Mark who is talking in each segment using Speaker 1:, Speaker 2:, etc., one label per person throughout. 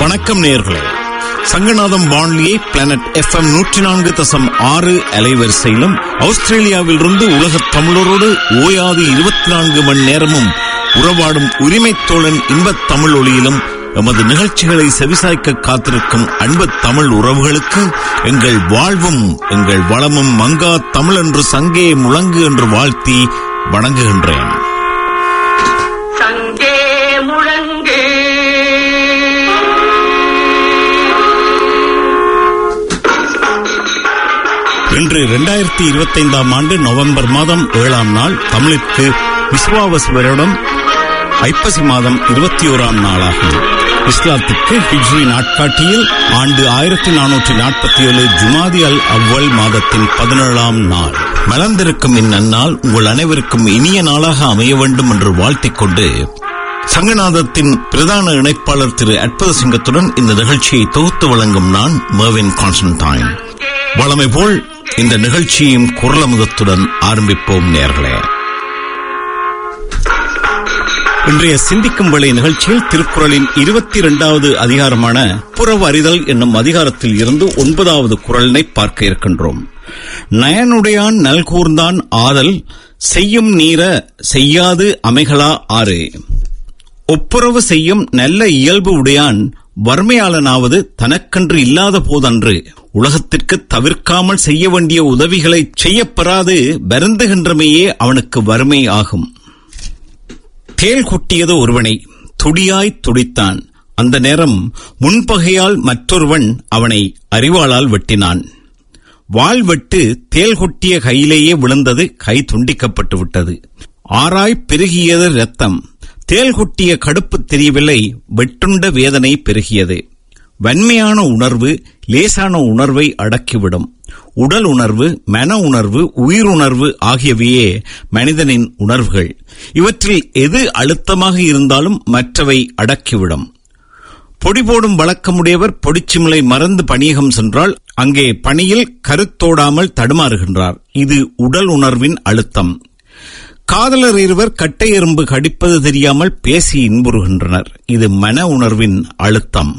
Speaker 1: வணக்கம் நேயர்களே சங்கநாதம் வானொலியை பிளானட் எஃப்எம் நூற்றி நான்கு தசம் ஆறு அலைவரிசையிலும் ஆஸ்திரேலியாவிலிருந்து உலகத் தமிழரோடு ஓயாது இருபத்தி நான்கு மணி நேரமும் உறவாடும் உரிமைத் தோழன் இன்பத் தமிழ் ஒளியிலும் எமது நிகழ்ச்சிகளை செவிசாய்க்க காத்திருக்கும் அன்பத் தமிழ் உறவுகளுக்கு எங்கள் வாழ்வும் எங்கள் வளமும் மங்கா தமிழ் என்று சங்கே முழங்கு என்று வாழ்த்தி வணங்குகின்றேன்
Speaker 2: சங்கே முழங்கு
Speaker 1: இன்று இரண்டாயிரத்தி இருபத்தைந்தாம் ஆண்டு நவம்பர் மாதம் ஏழாம் நாள் தமிழுக்கு விஸ்வாவசு வருடம் ஐப்பசி மாதம் இருபத்தி ஓராம் நாளாகும் இஸ்லாத்துக்கு ஹிஜ்ரி நாட்காட்டியில் ஆண்டு ஆயிரத்தி நானூற்றி நாற்பத்தி ஏழு ஜுமாதி அல் அவ்வல் மாதத்தின் பதினேழாம் நாள் மலர்ந்திருக்கும் இந்நன்னாள் உங்கள் அனைவருக்கும் இனிய நாளாக அமைய வேண்டும் என்று வாழ்த்திக் கொண்டு சங்கநாதத்தின் பிரதான இணைப்பாளர் திரு அற்புத சிங்கத்துடன் இந்த நிகழ்ச்சியை தொகுத்து வழங்கும் நான் மேவின் கான்ஸ்டன்டைன் வளமை போல் இந்த நிகழ்ச்சியும் குரலமுதத்துடன் ஆரம்பிப்போம் நேர்களே இன்றைய சிந்திக்கும் வேளை நிகழ்ச்சியில் திருக்குறளின் இருபத்தி இரண்டாவது அதிகாரமான புறவு அறிதல் என்னும் அதிகாரத்தில் இருந்து ஒன்பதாவது குரலினை பார்க்க இருக்கின்றோம் நயனுடையான் நல்கூர்ந்தான் ஆதல் செய்யும் நீர செய்யாது அமைகளா ஆறு ஒப்புரவு செய்யும் நல்ல இயல்பு உடையான் வறுமையாளனாவது தனக்கன்று இல்லாத போதன்று உலகத்திற்கு தவிர்க்காமல் செய்ய வேண்டிய உதவிகளை செய்யப்பெறாது வருந்துகின்றமையே அவனுக்கு வறுமை ஆகும் தேல் கொட்டியது ஒருவனை துடியாய் துடித்தான் அந்த நேரம் முன்பகையால் மற்றொருவன் அவனை அறிவாளால் வெட்டினான் வாள் வெட்டு தேல் கொட்டிய கையிலேயே விழுந்தது கை துண்டிக்கப்பட்டு விட்டது ஆராய் பெருகியது ரத்தம் தேல் கொட்டிய கடுப்பு தெரியவில்லை வெட்டுண்ட வேதனை பெருகியது வன்மையான உணர்வு லேசான உணர்வை அடக்கிவிடும் உடல் உணர்வு மன உணர்வு உயிருணர்வு ஆகியவையே மனிதனின் உணர்வுகள் இவற்றில் எது அழுத்தமாக இருந்தாலும் மற்றவை அடக்கிவிடும் பொடி போடும் வழக்கமுடையவர் பொடிச்சிமலை மறந்து பணியகம் சென்றால் அங்கே பணியில் கருத்தோடாமல் தடுமாறுகின்றார் இது உடல் உணர்வின் அழுத்தம் காதலர் இருவர் கட்டை எறும்பு கடிப்பது தெரியாமல் பேசி இன்புறுகின்றனர் இது மன உணர்வின் அழுத்தம்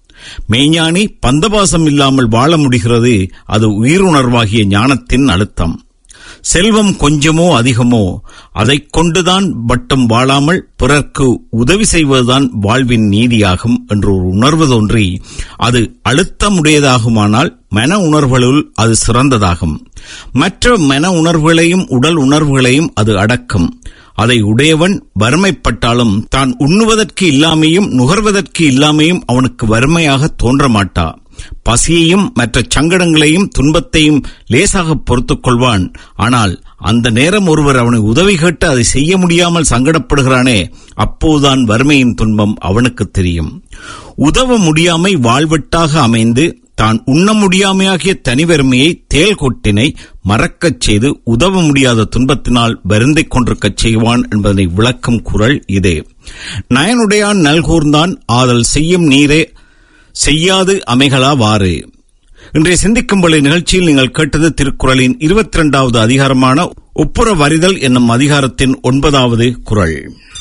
Speaker 1: மெய்ஞானி பந்தபாசம் இல்லாமல் வாழ முடிகிறது அது உயிருணர்வாகிய ஞானத்தின் அழுத்தம் செல்வம் கொஞ்சமோ அதிகமோ அதைக் கொண்டுதான் மட்டும் வாழாமல் பிறர்க்கு உதவி செய்வதுதான் வாழ்வின் நீதியாகும் என்று ஒரு உணர்வு தோன்றி அது அழுத்தமுடையதாகுமானால் மன உணர்வுகளுள் அது சிறந்ததாகும் மற்ற மன உணர்வுகளையும் உடல் உணர்வுகளையும் அது அடக்கும் அதை உடையவன் வறுமைப்பட்டாலும் தான் உண்ணுவதற்கு இல்லாமையும் நுகர்வதற்கு இல்லாமையும் அவனுக்கு வறுமையாக தோன்ற மாட்டா பசியையும் மற்ற சங்கடங்களையும் துன்பத்தையும் லேசாக பொறுத்துக் கொள்வான் ஆனால் அந்த நேரம் ஒருவர் அவனை உதவி கேட்டு அதை செய்ய முடியாமல் சங்கடப்படுகிறானே அப்போதுதான் வறுமையின் துன்பம் அவனுக்கு தெரியும் உதவ முடியாமை வாழ்வெட்டாக அமைந்து தான் உண்ண முடியாமையாகிய தனிவறுமையை தேல் கொட்டினை மறக்கச் செய்து உதவ முடியாத துன்பத்தினால் வருந்திக் கொண்டிருக்கச் செய்வான் என்பதனை விளக்கும் குரல் இதே நயனுடையான் நல்கூர்ந்தான் ஆதல் செய்யும் நீரே செய்யாது அமைகளா வாறு இன்றைய சிந்திக்கும் பள்ளி நிகழ்ச்சியில் நீங்கள் கேட்டது திருக்குறளின் இருபத்தி இரண்டாவது அதிகாரமான ஒப்புற வரிதல் என்னும் அதிகாரத்தின் ஒன்பதாவது குரல்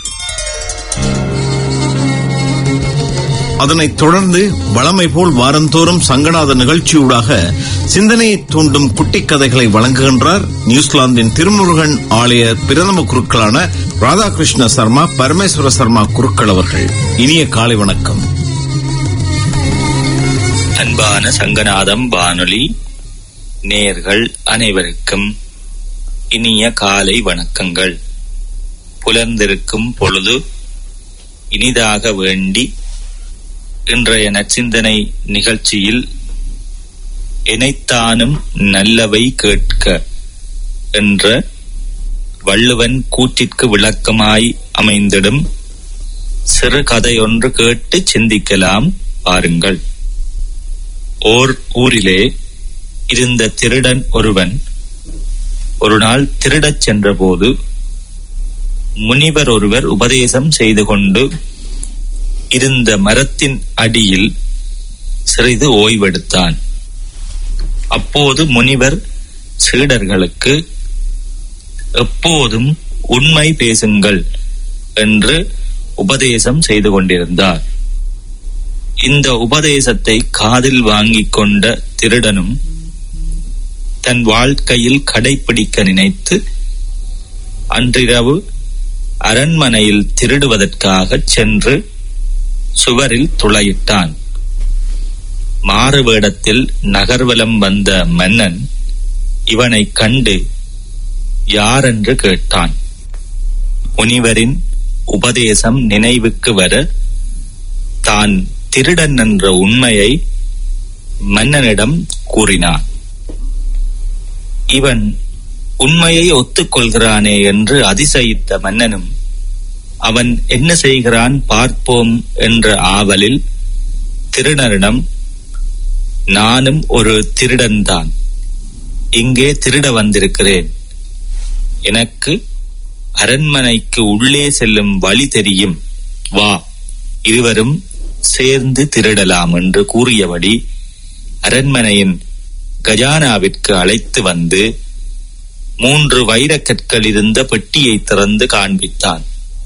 Speaker 1: அதனைத் தொடர்ந்து வளமை போல் வாரந்தோறும் சங்கநாத நிகழ்ச்சியூடாக சிந்தனையை தூண்டும் குட்டிக் கதைகளை வழங்குகின்றார் நியூசிலாந்தின் திருமுருகன் ஆலய பிரதம குருக்களான ராதாகிருஷ்ண சர்மா பரமேஸ்வர சர்மா குருக்கள் அவர்கள் இனிய காலை வணக்கம்
Speaker 3: அன்பான சங்கநாதம் வானொலி நேர்கள் அனைவருக்கும் இனிய காலை வணக்கங்கள் புலர்ந்திருக்கும் பொழுது இனிதாக வேண்டி இன்றைய நச்சிந்தனை நிகழ்ச்சியில் இணைத்தானும் நல்லவை கேட்க என்ற வள்ளுவன் கூற்றிற்கு விளக்கமாய் அமைந்திடும் சிறு கதையொன்று கேட்டு சிந்திக்கலாம் பாருங்கள் ஓர் ஊரிலே இருந்த திருடன் ஒருவன் ஒரு நாள் திருடச் சென்றபோது முனிவர் ஒருவர் உபதேசம் செய்து கொண்டு இருந்த மரத்தின் அடியில் சிறிது ஓய்வெடுத்தான் அப்போது முனிவர் சீடர்களுக்கு எப்போதும் உண்மை பேசுங்கள் என்று உபதேசம் செய்து கொண்டிருந்தார் இந்த உபதேசத்தை காதில் வாங்கிக் கொண்ட திருடனும் தன் வாழ்க்கையில் கடைபிடிக்க நினைத்து அன்றிரவு அரண்மனையில் திருடுவதற்காக சென்று சுவரில் துளையிட்டான் மாறுவேடத்தில் நகர்வலம் வந்த மன்னன் இவனை கண்டு யாரென்று கேட்டான் முனிவரின் உபதேசம் நினைவுக்கு வர தான் திருடன் என்ற உண்மையை மன்னனிடம் கூறினான் இவன் உண்மையை ஒத்துக்கொள்கிறானே என்று அதிசயித்த மன்னனும் அவன் என்ன செய்கிறான் பார்ப்போம் என்ற ஆவலில் திருடனிடம் நானும் ஒரு திருடன்தான் இங்கே திருட வந்திருக்கிறேன் எனக்கு அரண்மனைக்கு உள்ளே செல்லும் வழி தெரியும் வா இருவரும் சேர்ந்து திருடலாம் என்று கூறியபடி அரண்மனையின் கஜானாவிற்கு அழைத்து வந்து மூன்று வைரக் கற்கள் இருந்த பெட்டியை திறந்து காண்பித்தான்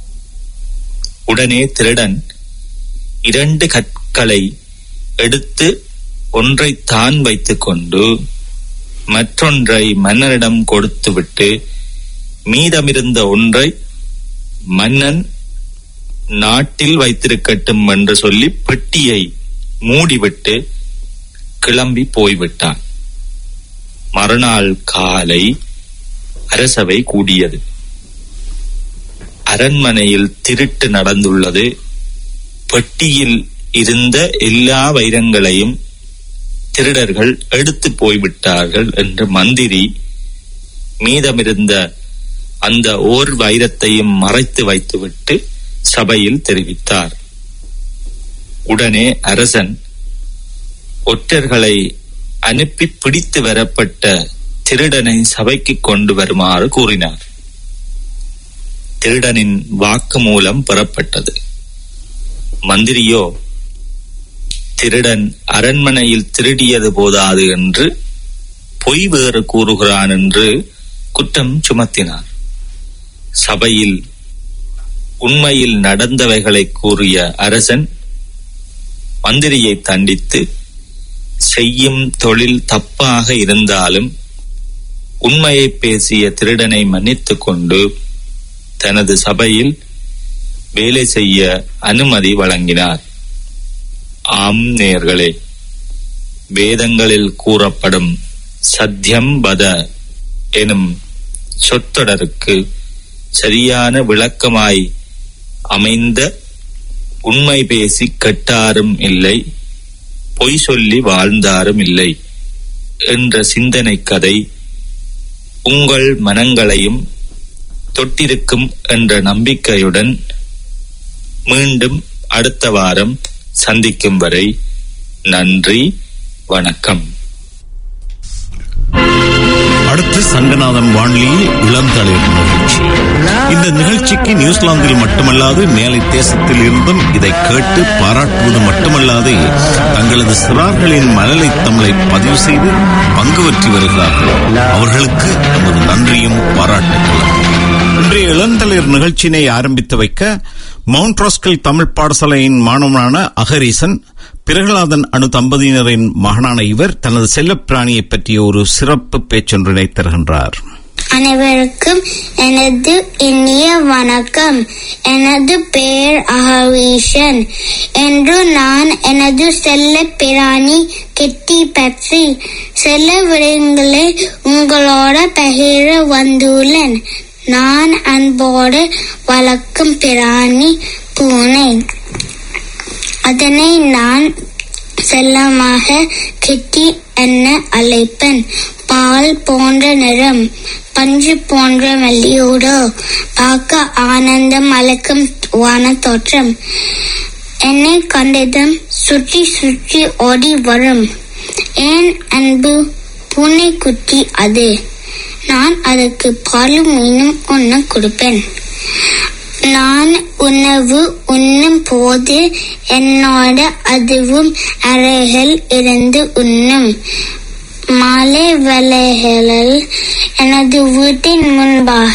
Speaker 3: உடனே திருடன் இரண்டு கற்களை எடுத்து ஒன்றை தான் வைத்துக் கொண்டு மற்றொன்றை மன்னனிடம் கொடுத்துவிட்டு மீதமிருந்த ஒன்றை மன்னன் நாட்டில் வைத்திருக்கட்டும் என்று சொல்லி பெட்டியை மூடிவிட்டு கிளம்பி போய்விட்டான் மறுநாள் காலை அரசவை கூடியது அரண்மனையில் திருட்டு நடந்துள்ளது பெட்டியில் இருந்த எல்லா வைரங்களையும் திருடர்கள் எடுத்து போய்விட்டார்கள் என்று மந்திரி மீதமிருந்த அந்த ஓர் வைரத்தையும் மறைத்து வைத்துவிட்டு சபையில் தெரிவித்தார் உடனே அரசன் ஒற்றர்களை அனுப்பி பிடித்து வரப்பட்ட திருடனை சபைக்கு கொண்டு வருமாறு கூறினார் திருடனின் வாக்கு மூலம் பெறப்பட்டது மந்திரியோ திருடன் அரண்மனையில் திருடியது போதாது என்று பொய் வேறு கூறுகிறான் என்று குற்றம் சுமத்தினார் சபையில் உண்மையில் நடந்தவைகளை கூறிய அரசன் மந்திரியை தண்டித்து செய்யும் தொழில் தப்பாக இருந்தாலும் உண்மையை பேசிய திருடனை மன்னித்துக் கொண்டு தனது சபையில் வேலை செய்ய அனுமதி வழங்கினார் ஆம் நேர்களே வேதங்களில் கூறப்படும் சத்தியம் பத எனும் சொற்றொடருக்கு சரியான விளக்கமாய் அமைந்த உண்மை பேசி கெட்டாரும் இல்லை பொய் சொல்லி வாழ்ந்தாரும் இல்லை என்ற சிந்தனை கதை உங்கள் மனங்களையும் தொட்டிருக்கும் என்ற நம்பிக்கையுடன் மீண்டும் அடுத்த வாரம் சந்திக்கும் வரை நன்றி வணக்கம்
Speaker 1: அடுத்து சங்கநாதன் வானொலியில் இளந்தளிர் நிகழ்ச்சி இந்த நிகழ்ச்சிக்கு நியூசிலாந்தில் மட்டுமல்லாது மேலை தேசத்தில் இருந்தும் இதை கேட்டு பாராட்டுவது மட்டுமல்லாது தங்களது சிறார்களின் மழலை தமிழை பதிவு செய்து பங்கு பெற்றி வருகிறார்கள் அவர்களுக்கு நமது நன்றியும் பாராட்டுகளும் இன்றைய இளந்தளிர் நிகழ்ச்சியினை ஆரம்பித்து வைக்க மவுண்ட் ராஸ்கல் தமிழ் பாடசாலையின் மாணவனான அகரீசன் பிரகலாதன் அணு தம்பதியினரின் மகனான இவர் தனது செல்லப்பிராணியை பற்றிய ஒரு சிறப்பு பேச்சொன்றினை தருகின்றார்
Speaker 2: அனைவருக்கும் எனது இனிய வணக்கம் எனது பெயர் அகவீஷன் என்று நான் எனது செல்ல பிராணி கிட்டி பெப்சி செல்ல விடயங்களை உங்களோட பகிர வந்துள்ளேன் நான் அன்போடு வளர்க்கும் பிராணி பூனை அதனை நான் செல்லமாக கிட்டி என அழைப்பேன் பால் போன்ற நிறம் பஞ்சு போன்ற மெல்லியோடு பார்க்க ஆனந்தம் அழைக்கும் வான தோற்றம் என்னை கண்டதும் சுற்றி சுற்றி ஓடி வரும் ஏன் அன்பு பூனைக்குட்டி அது நான் அதுக்கு பாலும் மீனும் ஒன்று கொடுப்பேன் நான் உணவு உண்ணும் போது என்னோட அதுவும் அறைகள் இருந்து உண்ணும் மாலை வேலைகளில் எனது வீட்டின் முன்பாக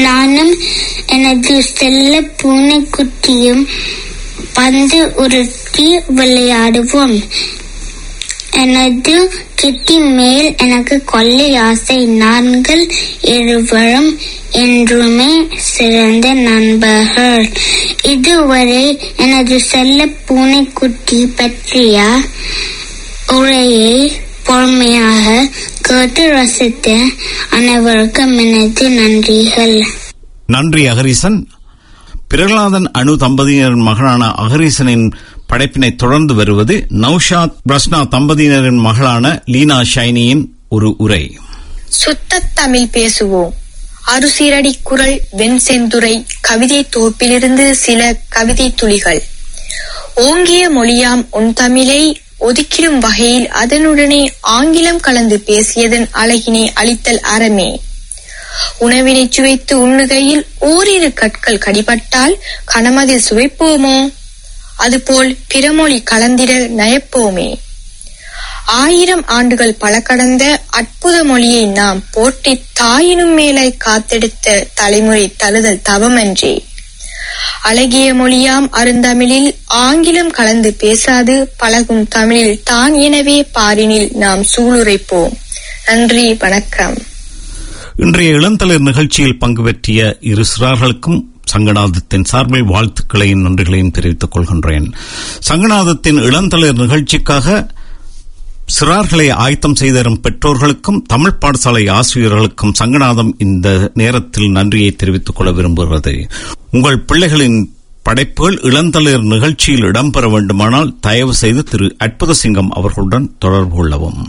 Speaker 2: நானும் எனது செல்ல பூனைக்குட்டியும் பந்து உருட்ட குட்டி விளையாடுவோம் எனது கிட்டி மேல் எனக்கு கொள்ளை ஆசை நான்கள் இருவரும் என்றுமே சிறந்த நண்பர்கள் இதுவரை எனது செல்ல பூனைக்குட்டி பற்றிய உரையை பொறுமையாக கேட்டு ரசித்த அனைவருக்கும் எனது நன்றிகள்
Speaker 1: நன்றி அகரீசன் பிரகலாதன் அணு தம்பதியினரின் மகனான அகரீசனின் படைப்பினை தொடர்ந்து வருவது நௌஷாத் பிரஸ்னா தம்பதியினரின் மகளான லீனா ஷைனியின் ஒரு உரை
Speaker 4: சுத்தத் தமிழ் பேசுவோம் அருசீரடி குரல் வெண் செந்துரை கவிதை தொகுப்பிலிருந்து சில கவிதை துளிகள் ஓங்கிய மொழியாம் உன் தமிழை ஒதுக்கிடும் வகையில் அதனுடனே ஆங்கிலம் கலந்து பேசியதன் அழகினை அளித்தல் அறமே உணவினை சுவைத்து உண்ணுகையில் ஓரிரு கற்கள் கடிபட்டால் கனமதில் சுவைப்போமோ அதுபோல் பிறமொழி கலந்திட நயப்போமே ஆயிரம் ஆண்டுகள் பல கடந்த அற்புத மொழியை நாம் போற்றி தாயினும் மேலே காத்தெடுத்த தலைமுறை தழுதல் தவமன்றே அழகிய மொழியாம் அருந்தமிழில் ஆங்கிலம் கலந்து பேசாது பழகும் தமிழில் தான் எனவே பாரினில் நாம் சூளுரைப்போம் நன்றி வணக்கம்
Speaker 1: இன்றைய இளந்தளிர் நிகழ்ச்சியில் பங்கு பெற்றிய இரு சிறார்களுக்கும் சங்கநாதத்தின் சார்பில் வாழ்த்துக்களையும் நன்றிகளையும் தெரிவித்துக் கொள்கின்றேன் சங்கநாதத்தின் இளந்தளிர் நிகழ்ச்சிக்காக சிறார்களை ஆயத்தம் செய்தரும் பெற்றோர்களுக்கும் தமிழ் பாடசாலை ஆசிரியர்களுக்கும் சங்கநாதம் இந்த நேரத்தில் நன்றியை தெரிவித்துக் கொள்ள விரும்புகிறது உங்கள் பிள்ளைகளின் படைப்புகள் இளந்தளிர் நிகழ்ச்சியில் இடம்பெற வேண்டுமானால் தயவு செய்து திரு அற்புத சிங்கம் அவர்களுடன் தொடர்பு கொள்ளவும்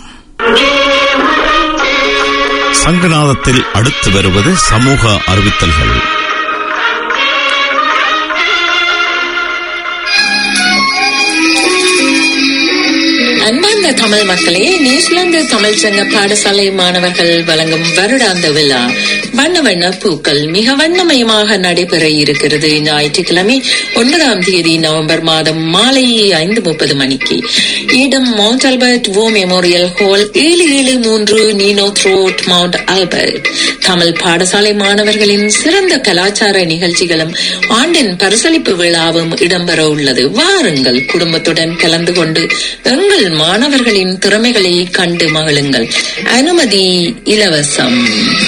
Speaker 1: சங்கநாதத்தில் அடுத்து வருவது சமூக அறிவித்தல்கள்
Speaker 5: அன்பார்ந்த தமிழ் மக்களே நியூசிலாந்து தமிழ் சங்க பாடசாலை மாணவர்கள் வழங்கும் வருடாந்த விழா வண்ண வண்ண பூக்கள் மிக வண்ணமயமாக நடைபெற இருக்கிறது ஞாயிற்றுக்கிழமை ஒன்பதாம் தேதி நவம்பர் மாதம் மாலை ஐந்து முப்பது மணிக்கு இடம் Mount Albert war memorial hall ஏழு ஏழு மூன்று நீனோ த்ரோட் மவுண்ட் ஆல்பர்ட் தமிழ் பாடசாலை மாணவர்களின் சிறந்த கலாச்சார நிகழ்ச்சிகளும் ஆண்டின் பரிசளிப்பு விழாவும் இடம்பெற உள்ளது வாருங்கள் குடும்பத்துடன் கலந்து கொண்டு எங்கள் மாணவர்களின் திறமைகளை கண்டு மகிழுங்கள் அனுமதி இலவசம்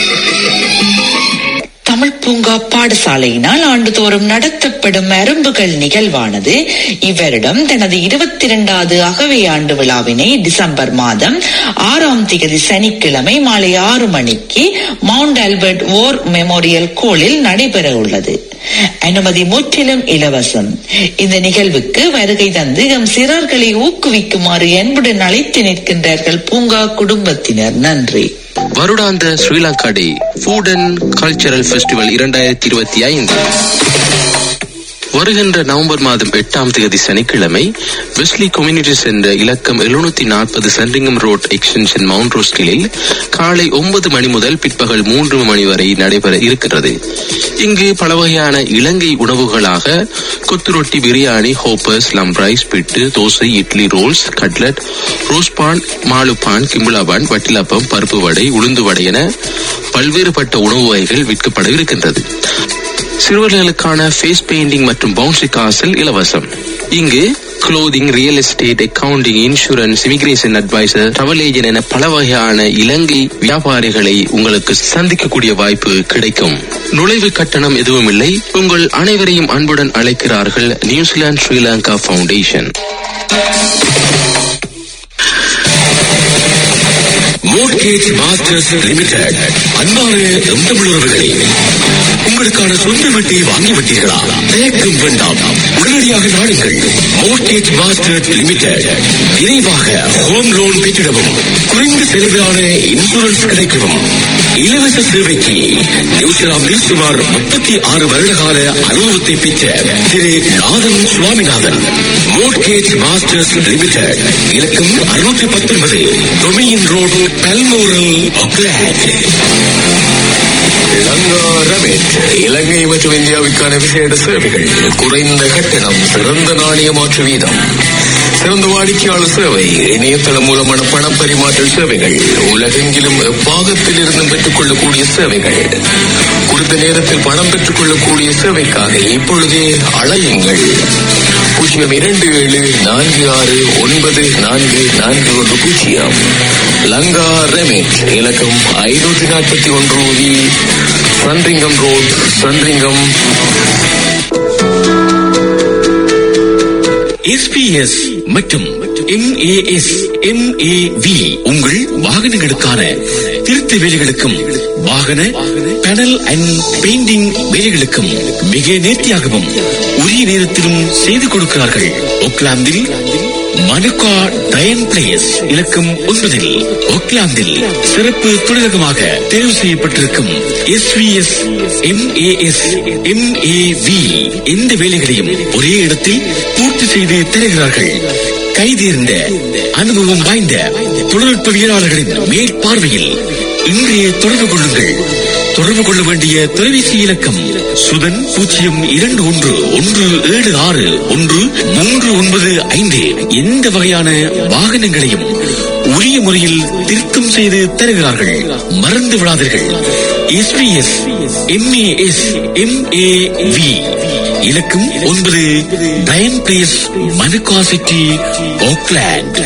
Speaker 6: தமிழ் பூங்கா பாடசாலையினால் ஆண்டுதோறும் நடத்தப்படும் அரும்புகள் நிகழ்வானது இவ்வருடம் தனது இருபத்தி இரண்டாவது அகவை ஆண்டு விழாவினை டிசம்பர் மாதம் ஆறாம் தேதி சனிக்கிழமை மாலை ஆறு மணிக்கு மவுண்ட் ஆல்பர்ட் ஓர் மெமோரியல் கோளில் நடைபெற உள்ளது அனுமதி முற்றிலும் இலவசம் இந்த நிகழ்வுக்கு வருகை தந்து எம் சிறார்களை ஊக்குவிக்குமாறு அன்புடன் அழைத்து நிற்கின்றார்கள் பூங்கா குடும்பத்தினர் நன்றி
Speaker 7: வருடாந்த Sri Lanka day food and cultural festival இரண்டாயிரத்தி இருபத்தி ஐந்து வருகின்ற நவம்பர் மாதம் எட்டாம் தேதி சனிக்கிழமை வெஸ்லி கம்யூனிட்டி சென்ற இலக்கம் எழுநூத்தி நாற்பது சென்றிங்கம் ரோட் எக்ஸ்டென்ஷன் மவுண்ட் ரோஸ்டிலில் காலை ஒன்பது மணி முதல் பிற்பகல் மூன்று மணி வரை நடைபெற இருக்கிறது இங்கு பல வகையான இலங்கை உணவுகளாக kottu roti biryani hoppers lamprais puttu dosa idli rolls cutlet ரோஸ்பான் மாலுப்பான் கிம்புலாபான் வட்டிலப்பம் பருப்பு வடை உளுந்து வடை என பல்வேறுபட்ட உணவு வகைகள் விற்கப்பட இருக்கின்றது சிறுவர்களுக்கான ஃபேஸ் பெயிண்டிங் மற்றும் பவுன்சி காசல் இலவசம் இங்கு clothing real estate accounting insurance immigration advisor travel agent என பல வகையான இலங்கை வியாபாரிகளை உங்களுக்கு சந்திக்கக்கூடிய வாய்ப்பு கிடைக்கும் நுழைவு கட்டணம் எதுவும் இல்லை உங்கள் அனைவரையும் அன்புடன் அழைக்கிறார்கள் New Zealand Sri Lanka foundation
Speaker 8: mortgage masters limited அன்பான எந்தமிழர்களே உங்களுக்கான சொந்த வீட்டை வாங்கிவிட்டீர்களா தயக்கம் வேண்டாம் உடனடியாக நாடுங்கள் மோர்கேஜ் மாஸ்டர்ஸ் லிமிடெட் விரைவாக ஹோம் லோன் பெற்றிடவும் குறைந்த செலவிலான இன்சூரன்ஸ் கிடைக்கவும் இலவச சேவைக்கு நியூசிலாந்தில் சுமார் முப்பத்தி ஆறு வருட கால அனுபவத்தை பெற்ற Thiru Nathan Swaminathan mortgage masters limited இலக்கம் அறுநூற்றி பத்தொன்பது டொமியின் ரோடு பல்மோரல் ஒக்லாண்ட் இலங்கை மற்றும் இந்தியாவுக்கான விசேட சேவைகள் குறைந்த கட்டணம் சிறந்த நாணய மாற்று வீதம் சிறந்த வாடிக்கையாளர் சேவை இணையதளம் மூலமான பண பரிமாற்ற சேவைகள் உலகெங்கிலும் எப்பாகத்தில் இருந்தும் பெற்றுக் கொள்ளக்கூடிய சேவைகள் குறித்த நேரத்தில் பணம் பெற்றுக் கொள்ளக்கூடிய சேவைக்காக இப்பொழுதே அழையுங்கள் பூஜ்ஜியம் இரண்டு ஏழு நான்கு ஆறு ஒன்பது நான்கு நான்கு ஒன்று பூஜ்ஜியம் லங்கா ரெமிட் இலக்கம் ஐநூற்றி நாற்பத்தி ஒன்று V Sandringham road Sandringham
Speaker 9: SBS மற்றும் எம்ஏஎஸ் எம்ஏவி உங்கள் வாகனங்களுக்கான திருத்த வேலைகளுக்கும் வாகன பேனல் அண்ட் பெயிண்டிங் வேலைகளுக்கும் மிக நேர்த்தியாகவும் உரிய நேரத்திலும் செய்து கொடுக்கிறார்கள் ஒக்லாந்தில் மனுகா டயன் பிளேஸ் இலக்கம் ஒன்பதில் ஒக்லாந்தில் சிறப்பு தொழிலகமாக தேர்வு செய்யப்பட்டிருக்கும் எஸ்விஎஸ் எம்ஏஎஸ் எம்ஏவி எந்த வேலைகளையும் ஒரே இடத்தில் பூர்த்தி செய்து தருகிறார்கள் கைதேர்ந்த அனுபவம் வாய்ந்த தொழில்நுட்பவியலாளர்களின் மேற்பார்வையில் இன்றைய தொடர்பு கொள்ளுங்கள் தொடர்பு கொள்ள வேண்டிய தொலைபேசி இலக்கம் சுதன் பூஜ்ஜியம் இரண்டு ஒன்று ஒன்று ஏழு ஆறு ஒன்று மூன்று ஒன்பது ஐந்து எந்த வகையான வாகனங்களையும் உரிய முறையில் திருத்தம் செய்து தருகிறார்கள் மறந்து விடாதீர்கள் எஸ்பிஎஸ் எம்ஏஎஸ் எம்ஏவி இலக்கம் ஒன்பது Diane place Manukau city Auckland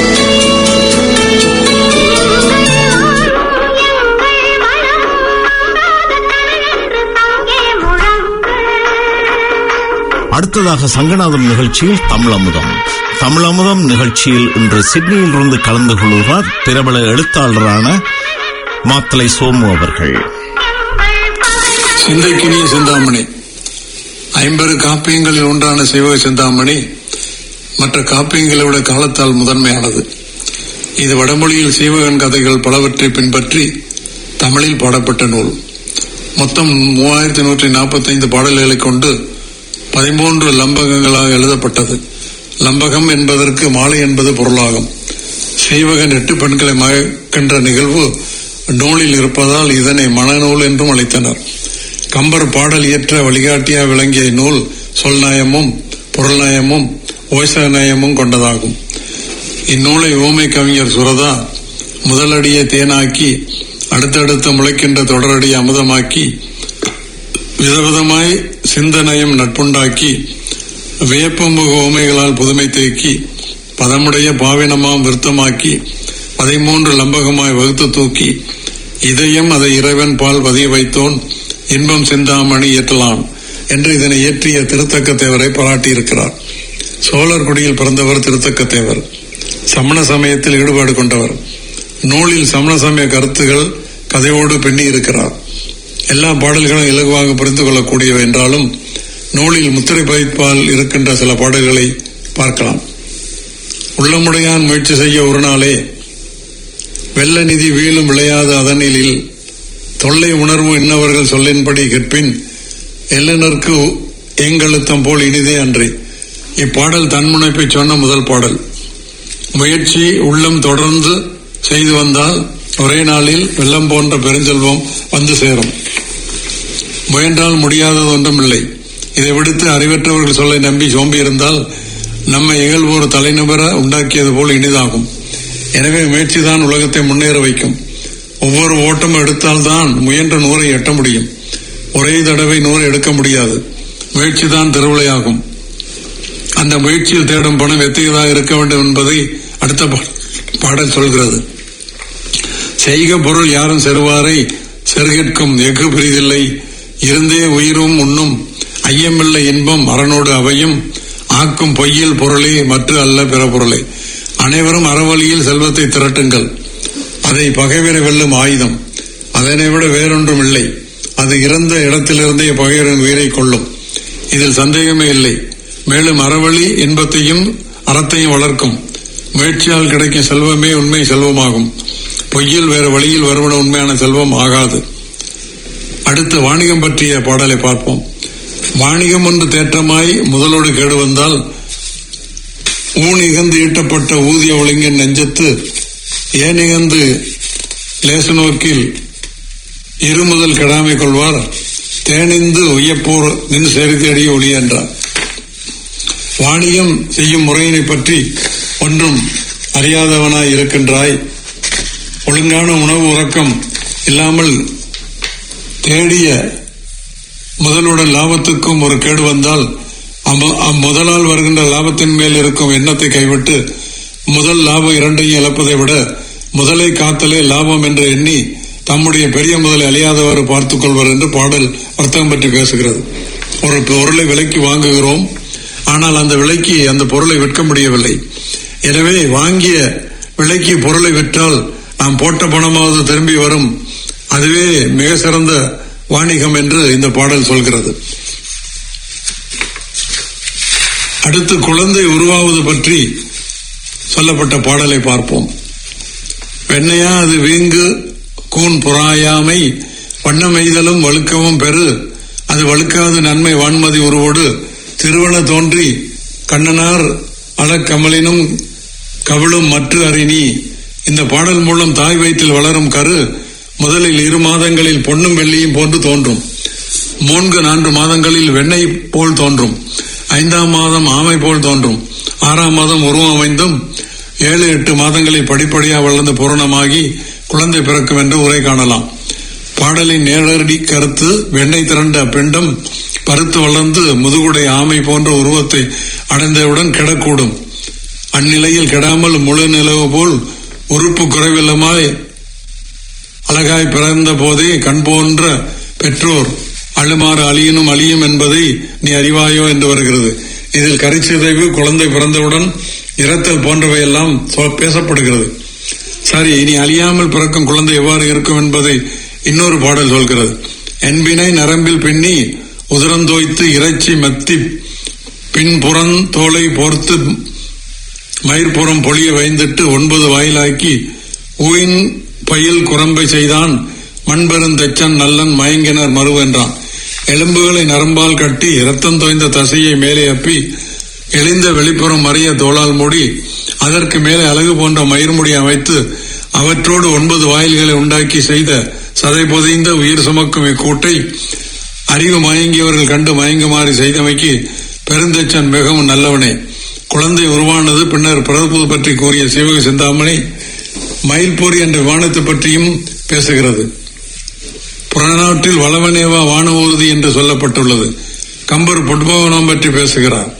Speaker 1: அடுத்ததாக சங்கநாதம் நிகழ்ச்சியில் தமிழமுதம் தமிழமுதம் நிகழ்ச்சியில் இன்று சிட்னியில் இருந்து கலந்து கொள்கிறார் பிரபல எழுத்தாளரான மாத்தலை சோமு அவர்கள்
Speaker 10: சிந்தைக்கினிய சிந்தாமணி ஐம்பது காப்பியங்களில் ஒன்றான சிவக சிந்தாமணி மற்ற காப்பியங்களை விட காலத்தால் முதன்மையானது இது வடமொழியில் சீவகன் கதைகள் பலவற்றை பின்பற்றி தமிழில் பாடப்பட்ட நூல் மொத்தம் மூவாயிரத்தி நூற்றி நாற்பத்தைந்து பாடல்களை கொண்டு பதிமூன்று லம்பகங்களாக எழுதப்பட்டது லம்பகம் என்பதற்கு மாலை என்பது பொருளாகும் சீவகன் எட்டு பெண்களை மயக்கின்ற நிகழ்வு நூலில் இருப்பதால் இதனை மனநூல் என்றும் அழைத்தனர் கம்பர் பாடல் இயற்ற வழிகாட்டியா விளங்கிய நூல் சொல்நயமும் பொருள்நயமும் ஓசநயமும் கொண்டதாகும் இந்நூலை ஊமை கவிஞர் சுரதா முதலடியை தேனாக்கி அடுத்தடுத்து முளைக்கின்ற தொடரடி அமுதமாக்கி விதவிதமாய் சிந்தனையும் நட்புண்டாக்கி வியப்பம்புக ஊமைகளால் புதுமை தேக்கி பதமுடைய பாவினமாம் விருத்தமாக்கி பதிமூன்று லம்பகமாய் வகுத்து தூக்கி இதயம் அதை இறைவன் பால் பதிய வைத்தோன் இன்பம் சிந்தாமணி இயற்றலான் என்று இதனை இயற்றிய திருத்தக்க தேவரை பாராட்டியிருக்கிறார் சோழர் குடியில் பிறந்தவர் திருத்தக்க தேவர் சமண சமயத்தில் ஈடுபாடு கொண்டவர் நூலில் சமண சமய கருத்துகள் கதையோடு பின்னி இருக்கிறார் எல்லா பாடல்களும் இலகுவாக புரிந்து கொள்ளக்கூடியவை என்றாலும் நூலில் முத்திரை பதிப்பால் இருக்கின்ற சில பாடல்களை பார்க்கலாம் உள்ளமுடையான் முயற்சி செய்ய ஒரு நாளே வெள்ள நிதி வீழும் விளையாத அதனிலில் தொல்லை உணர்வு இன்னவர்கள் சொல்லின்படி கேட்பின் எல்லனருக்கு எங்கழுத்தம் போல் இனிதே அன்றி இப்பாடல் தன்முனைப்பை சொன்ன முதல் பாடல் முயற்சி உள்ளம் தொடர்ந்து செய்து வந்தால் ஒரே நாளில் வெள்ளம் போன்ற பெருஞ்செல்வம் வந்து சேரும் முயன்றால் முடியாதது ஒன்றும் இல்லை இதை விடுத்து அறிவற்றவர்கள் சொல்லை நம்பி சோம்பி இருந்தால் நம்மை இகழ்வோர் தலைநபர உண்டாக்கியது போல் இனிதாகும் எனவே முயற்சிதான் உலகத்தை முன்னேற வைக்கும் ஒவ்வொரு ஓட்டம் எடுத்தால்தான் முயன்ற நூறை எட்ட முடியும் ஒரே தடவை நூறை எடுக்க முடியாது முயற்சிதான் திருவிளையாகும் அந்த முயற்சியில் தேடும் பணம் எத்தகையதாக இருக்க வேண்டும் என்பதை அடுத்த பா- பாடல் சொல்கிறது செய்க பொருள் யாரும் செருவாரை செருகிற்கும் எஃகு பிரிதில்லை இருந்தே உயிரும் உண்ணும் ஐயமில்லை இன்பம் அறனோடு அவையும் ஆக்கும் பொய்யில் பொருளே மற்ற அல்ல பிற பொருளே அனைவரும் அறவழியில் செல்வத்தை திரட்டுங்கள் அதை பகைவரை வெல்லும் ஆயுதம் அதனை விட வேறொன்றும் இல்லை அது இறந்த இடத்திலிருந்தே பகைவரின் உயிரை கொள்ளும் இதில் சந்தேகமே இல்லை மேலும் அறவழி இன்பத்தையும் அறத்தையும் வளர்க்கும் முயற்சியால் கிடைக்கும் செல்வமே உண்மை செல்வமாகும் பொய்யில் வேறு வழியில் வருவன உண்மையான செல்வம் ஆகாது அடுத்து வாணிகம் பற்றிய பாடலை பார்ப்போம் வாணிகம் ஒன்று தேற்றமாய் முதலோடு கேடு வந்தால் ஊன் இகந்து ஈட்டப்பட்ட ஊதிய ஒழுங்கின் நெஞ்சத்து ஏன் இகந்து லேசு நோக்கில் இருமுதல் கெடாமை கொள்வார் தேனிந்து உயப்போர் நின் சேரி தேடிய ஒளி என்றார் வாணிகம் செய்யும் முறையினை பற்றி ஒன்றும் அறியாதவனாய் இருக்கின்றாய் ஒழுங்கான உணவு உறக்கம் இல்லாமல் தேடிய முதலுடன் லாபத்துக்கும் ஒரு கேடு வந்தால் அம்ம- அம் முதலால் வருகின்ற லாபத்தின் மேல் இருக்கும் எண்ணத்தை கைவிட்டு முதல் லாபம் இரண்டையும் இழப்பதை விட முதலை காத்தலே லாபம் என்று எண்ணி தம்முடைய பெரிய முதலை அழியாதவாறு பார்த்துக் கொள்வர் என்று பாடல் வர்த்தகம் பற்றி பேசுகிறது ஒரு பொருளை விலைக்கு வாங்குகிறோம் ஆனால் அந்த விலைக்கு அந்த பொருளை விற்க முடியவில்லை எனவே வாங்கிய விலைக்கு பொருளை விற்றால் நாம் போட்ட பணமாவது திரும்பி வரும் அதுவே மிக சிறந்த வாணிகம் என்று இந்த பாடல் சொல்கிறது அடுத்து குழந்தை உருவாவது பற்றி சொல்லப்பட்ட பாடலை பார்ப்போம் வெண்ணையா அது வீங்கு கூன் புறாயாமை வண்ணமெய்தலும் வழுக்கவும் பெறு அது வழுக்காது நன்மை வான்மதி உருவோடு திருவன தோன்றி கண்ணனார் அலக்கமலினும் கவிழும் மற்ற அறினி இந்த பாடல் மூலம் தாய் வயிற்றில் வளரும் கரு முதலில் இரு மாதங்களில் பொன்னும் வெள்ளியும் போன்று தோன்றும் மூன்று நான்கு மாதங்களில் வெண்ணெய் போல் தோன்றும் ஐந்தாம் மாதம் ஆமை போல் தோன்றும் ஆறாம் மாதம் உருவம் அமைந்தும் ஏழு எட்டு மாதங்களில் படிப்படியாக வளர்ந்து பூரணமாகி குழந்தை பிறக்கும் என்று உரை காணலாம் பாடலின் நேரடி கருத்து வெண்ணெய் திரண்ட பிண்டம் பருத்து வளர்ந்து முதுகுடை ஆமை போன்ற உருவத்தை அடைந்தவுடன் கிடக்கூடும் அந்நிலையில் கெடாமல் முழு நிலவு போல் உறுப்பு குறைவில்லமாய் அழகாய் பிறந்த போதே கண் போன்ற பெற்றோர் அழுமாறு அழியனும் அழியும் என்பதை நீ அறிவாயோ என்று வருகிறது இதில் கரிச்சிதைவு குழந்தை பிறந்தவுடன் இறத்தல் போன்றவை எல்லாம் சொ- பேசப்படுகிறது சரி இனி அழியாமல் பிறக்கும் குழந்தை எவ்வாறு இருக்கும் என்பதை இன்னொரு பாடல் சொல்கிறது என்பினை நரம்பில் பின்னி உதரந்தோய்த்து இறைச்சி மத்தி பின்புறந் தோலை போர்த்து மயிர்புறம் பொழிய வைந்திட்டு ஒன்பது வாயிலாக்கி ஊயின் பயில் குரம்பை செய்தான் மண்பெருந்தச்சன் நல்லன் மயங்கினர் மறுவென்றான் எலும்புகளை நரம்பால் கட்டி இரத்தம் தோய்ந்த தசையை மேலே அப்பி எளிந்த வெளிப்புறம் மறிய தோளால் மூடி அதற்கு மேலே அழகு போன்ற மயிர்முடி அமைத்து அவற்றோடு ஒன்பது வாயில்களை உண்டாக்கி செய்த சதை பொதிந்த உயிர் சுமக்கும் இக்கூட்டை அறிவு மயங்கியவர்கள் கண்டு மயங்குமாறு செய்தமைக்கு பெருந்தச்சன் மிகவும் நல்லவனே குழந்தை உருவானது பின்னர் பிறப்பது பற்றி கூறிய சிவக சிந்தாமணி மயில்பொறி என்ற வானத்தை பற்றியும் பேசுகிறது புறநாட்டில் வளவனேவா வான ஊர்தி என்று சொல்லப்பட்டுள்ளது கம்பர் புட்பவனம் பற்றி பேசுகிறார்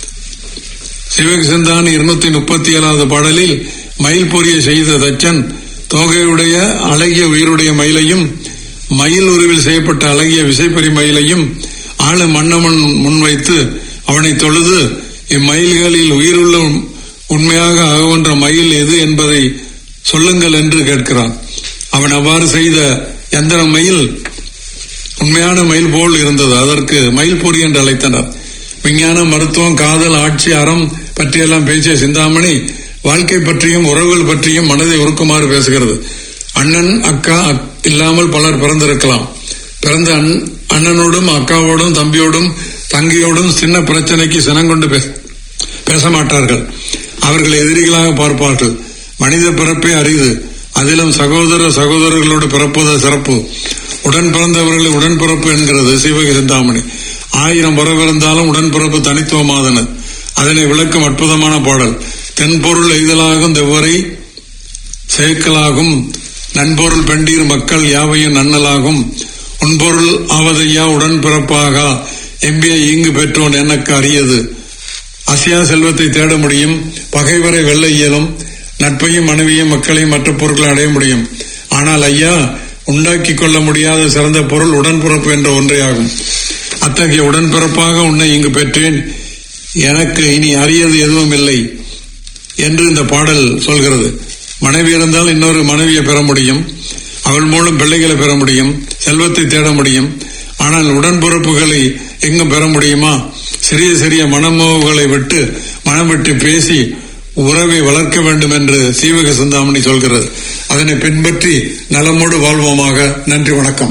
Speaker 10: சிவக சிந்தானி இருநூத்தி முப்பத்தி ஏழாவது பாடலில் மயில் பொரிய செய்த தச்சன் தோகையுடைய அழகிய உயிருடைய மயிலையும் மயில் உருவில் செய்யப்பட்ட அழகிய விசைப்பறி மயிலையும் ஆளு மன்னமன் முன்வைத்து அவனை தொழுது இம்மயில்களில் உயிருள்ள உண்மையாக அகவன்ற மயில் எது என்பதை சொல்லுங்கள் என்று கேட்கிறான் அவன் அவ்வாறு செய்த எந்திர மயில் உண்மையான மயில் போல் இருந்தது அதற்கு மயில் பொறி என்று அழைத்தனர் விஞ்ஞான மருத்துவம் காதல் ஆட்சி அறம் பற்றியெல்லாம் பேசிய சிந்தாமணி வாழ்க்கை பற்றியும் உறவுகள் பற்றியும் மனதை உருக்குமாறு பேசுகிறது அண்ணன் அக்கா அக்- இல்லாமல் பலர் பிறந்திருக்கலாம் பிறந்த அண்- அண்ணனோடும் அக்காவோடும் தம்பியோடும் தங்கையோடும் சின்ன பிரச்சனைக்கு சினங்கொண்டு பேச பேச மாட்டார்கள் அவர்கள் எதிரிகளாக பார்ப்பார்கள் மனித பிறப்பே அரிது அதிலும் சகோதர சகோதரர்களோடு பிறப்பது சிறப்பு உடன் பிறந்தவர்களை உடன்பிறப்பு என்கிறது சிவக சிந்தாமணி ஆயிரம் வரவிருந்தாலும் உடன்பிறப்பு தனித்துவமாதன அதனை விளக்கும் அற்புதமான பாடல் தென்பொருள் எய்தலாகும் தெவ்வரை சேர்க்கலாகும் நண்பொருள் பெண்டீர் மக்கள் யாவையும் நன்னலாகும் உன்பொருள் ஆவதையா உடன் பிறப்பாக எம்பியை இங்கு பெற்றோன் எனக்கு அறியது அசியா செல்வத்தை தேட முடியும் பகைவரை வெல்ல இயலும் நட்பையும் மனைவியும் மக்களையும் மற்ற பொருட்களை அடைய முடியும் ஆனால் ஐயா உண்டாக்கி கொள்ள முடியாத சிறந்த பொருள் உடன்பிறப்பு என்ற ஒன்றே ஆகும் அத்தகைய உடன்பிறப்பாக உன்னை இங்கு பெற்றேன் எனக்கு இனி அறியது எதுவும் இல்லை என்று இந்த பாடல் சொல்கிறது மனைவி இருந்தால் இன்னொரு மனைவியை பெற முடியும் அவள் மூலம் பிள்ளைகளை பெற முடியும் செல்வத்தை தேட முடியும் ஆனால் உடன்பிறப்புகளை எங்கும் பெற முடியுமா சிறிய சிறிய மனமோகளை விட்டு மனம் விட்டு பேசி உறவை வளர்க்க வேண்டும் என்று சீவக சிந்தாமணி சொல்கிறது அதனை பின்பற்றி நலமோடு வாழ்வோமாக நன்றி வணக்கம்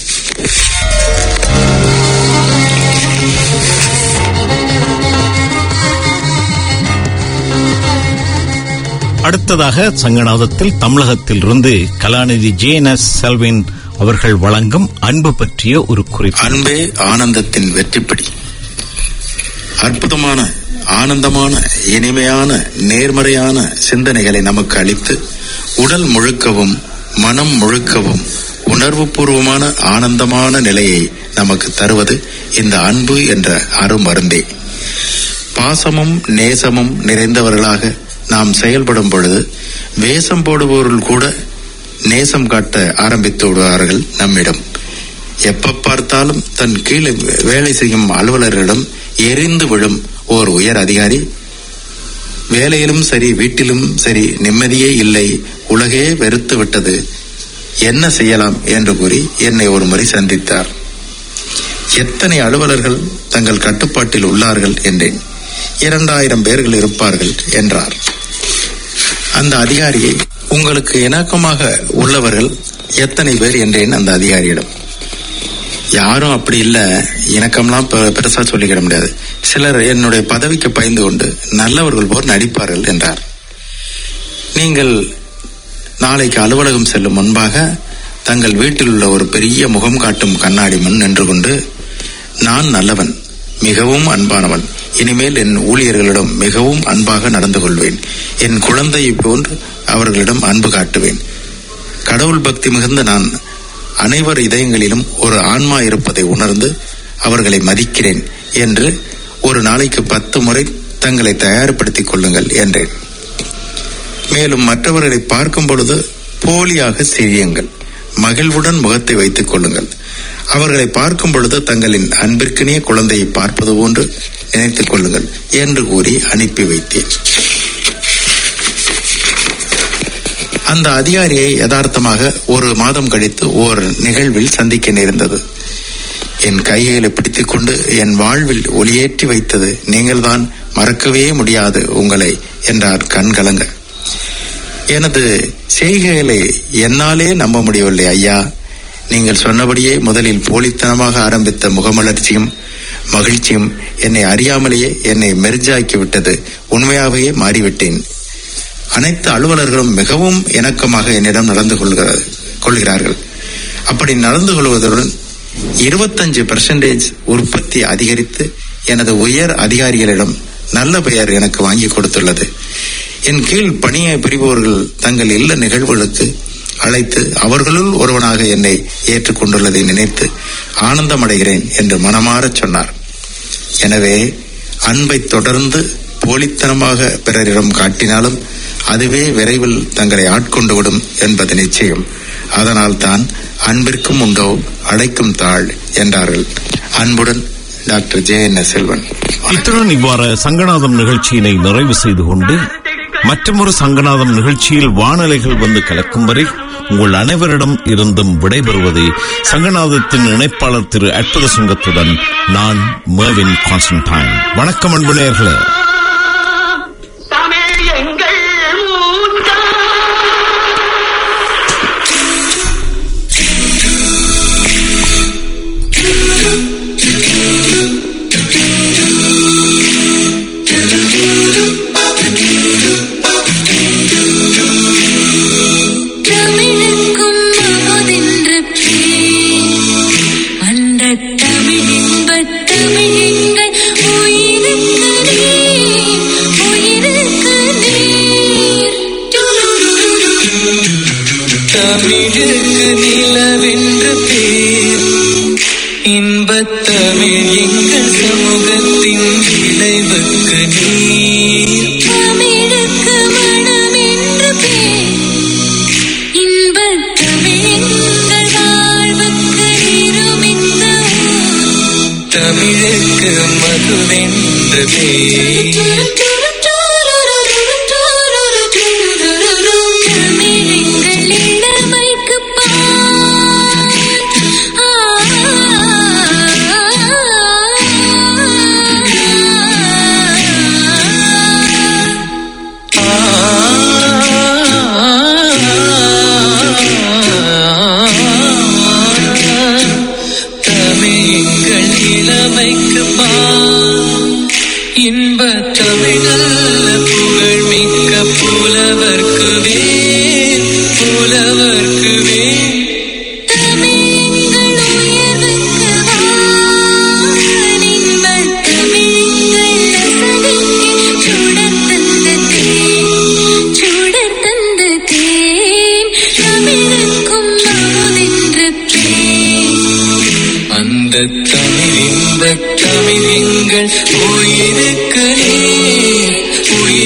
Speaker 1: அடுத்ததாக சங்கநாதத்தில் தமிழகத்தில் இருந்து கலாநிதி ஜே என் எஸ் செல்வின் அவர்கள் வழங்கும் அன்பு பற்றிய ஒரு குறிப்பு
Speaker 9: அன்பே ஆனந்தத்தின் வெற்றிப்படி அற்புதமான ஆனந்தமான இனிமையான நேர்மறையான சிந்தனைகளை நமக்கு அளித்து உடல் முழுக்கவும் மனம் முழுக்கவும் உணர்வுபூர்வமான ஆனந்தமான நிலையை நமக்கு தருவது இந்த அன்பு என்ற அருமருந்தே பாசமும் நேசமும் நிறைந்தவர்களாக நாம் செயல்படும் பொழுது வேஷம் போடுபவர்கள் கூட நேசம் காட்ட ஆரம்பித்து விடுவார்கள் நம்மிடம் எப்ப பார்த்தாலும் தன் கீழே வேலை செய்யும் அலுவலரிடம் எரிந்து விழும் ஓர் உயர் அதிகாரி வேலையிலும் சரி வீட்டிலும் சரி நிம்மதியே இல்லை உலகே வெறுத்து விட்டது என்ன செய்யலாம் என்று கூறி என்னை ஒரு முறை சந்தித்தார் எத்தனை அலுவலர்கள் தங்கள் கட்டுப்பாட்டில் உள்ளார்கள் என்றேன் இரண்டாயிரம் பேர்கள் இருப்பார்கள் என்றார் அந்த அதிகாரியை உங்களுக்கு இணக்கமாக உள்ளவர்கள் எத்தனை பேர் என்றேன் அந்த அதிகாரியிடம் யாரும் அப்படி இல்ல இணக்கம்லாம் பெ- பெருசா சொல்லிக்கிட முடியாது சிலர் என்னுடைய பதவிக்கு பயந்து கொண்டு நல்லவர்கள் போல் நடிப்பார்கள் என்றார் நீங்கள் நாளைக்கு அலுவலகம் செல்லும் முன்பாக தங்கள் வீட்டில் உள்ள ஒரு பெரிய முகம் காட்டும் கண்ணாடி முன் நின்று கொண்டு நான் நல்லவன் மிகவும் அன்பானவன் இனிமேல் என் ஊழியர்களிடம் மிகவும் அன்பாக நடந்து கொள்வேன் என் குழந்தையை போன்று அவர்களிடம் அன்பு காட்டுவேன் கடவுள் பக்தி மிகுந்த நான் அனைவர் இதயங்களிலும் ஒரு ஆன்மா இருப்பதை உணர்ந்து அவர்களை மதிக்கிறேன் என்று ஒரு நாளைக்கு பத்து முறை தங்களை தயார்படுத்திக் கொள்ளுங்கள் என்றேன் மேலும் மற்றவர்களை பார்க்கும் பொழுது போலியாக சிரியுங்கள் மகிழ்வுடன் முகத்தை வைத்துக் கொள்ளுங்கள் அவர்களை பார்க்கும் பொழுது தங்களின் அன்பிற்கினிய குழந்தையை பார்ப்பது போன்று நினைத்துக் கொள்ளுங்கள் என்று கூறி அனுப்பி வைத்தேன் அந்த அதிகாரியை யதார்த்தமாக ஒரு மாதம் கழித்து ஓர் நிகழ்வில் சந்திக்க நேர்ந்தது என் கைகளை பிடித்துக் கொண்டு என் வாழ்வில் ஒளியேற்றி வைத்தது நீங்கள்தான் மறக்கவே முடியாது உங்களை என்றார் கண் கலங்க எனது செய்கைகளை என்னாலே நம்ப முடியவில்லை ஐயா நீங்கள் சொன்னபடியே முதலில் போலித்தனமாக ஆரம்பித்த முகமலர்ச்சியும் மகிழ்ச்சியும் என்னை அறியாமலேயே என்னை மெர்ஜாக்கி விட்டது உண்மையாகவே மாறிவிட்டேன் அனைத்து அலுவலர்களும் மிகவும் இணக்கமாக என்னிடம் நடந்து கொள்கிறது கொள்கிறார்கள் அப்படி நடந்து கொள்வதுடன் இருபத்தஞ்சு பெர்சன்டேஜ் உற்பத்தி அதிகரித்து எனது உயர் அதிகாரிகளிடம் நல்ல பெயர் எனக்கு வாங்கி கொடுத்துள்ளது என் கீழ் பணியை புரிபவர்கள் தங்கள் இல்ல நிகழ்வுகளுக்கு அழைத்து அவர்களுள் ஒருவனாக என்னை ஏற்றுக்கொண்டுள்ளதை நினைத்து ஆனந்தமடைகிறேன் என்று மனமாறச் சொன்னார் எனவே அன்பை தொடர்ந்து போலித்தனமாக பிறரிடம் காட்டினாலும் அதுவே விரைவில் தங்களை ஆட்கொண்டு விடும் என்பது நிச்சயம் அதனால் தான் அன்பிற்கும் உண்டோ அழைக்கும் தாழ் என்றார்கள் அன்புடன் டாக்டர் ஜே என் செல்வன்
Speaker 1: இத்துடன் இவ்வாறு சங்கநாதம் நிகழ்ச்சியினை நிறைவு செய்து கொண்டு மற்றொரு சங்கநாதம் நிகழ்ச்சியில் வானலைகள் வந்து கலக்கும் வரை உங்கள் அனைவரிடம் இருந்தும் விடைபெறுவது சங்கநாதத்தின் இணைப்பாளர் திரு அற்புத சுங்கத்துடன் நான் மேவின் கான்ஸ்டன்டைன் வணக்கம் அன்பு நேயர்களே
Speaker 11: தமிழுக்கும் அமுதென்று பேர். அண்டத் தமிழ் இன்பத் தமிழ் எங்கள் உயிருக்கு நீர், உயிருக்கு நீர்.
Speaker 12: தமிழுக்கு நிலவென்று பேர் இன்பத் தமிழ் எங்கள் சமூகத்தின் விளைவுக்கு நீர்
Speaker 11: தமிழுக்கு மனம் என்று பேர். இன்பத் தமிழ் எங்கள் வாழ்வுக்கு நிருமித்த ஊர்.
Speaker 12: தமிழுக்கு மதுவென்று பேர்
Speaker 11: தமிழெங்கள் இளமைக்கு பால். ஆ,
Speaker 12: தமிழ்கள் இளமைக்கு பால் இன்ப தமிழல்ல புகழ் மிக்க புலவர்க்கு வேல் புலவர்க்கு வேல்
Speaker 11: தமிழெங்கள் உயர்வுக்கு வான். இன்பத் தமிழெங்கள் அசதிக்கு சுடத் தந்த தேன். சுடத் தந்த தேன். தமிழுக்கும் அமுதென்று பேர்.
Speaker 12: அந்த தமிழ் இன்ப தமிழ் எங்கள் உயிர்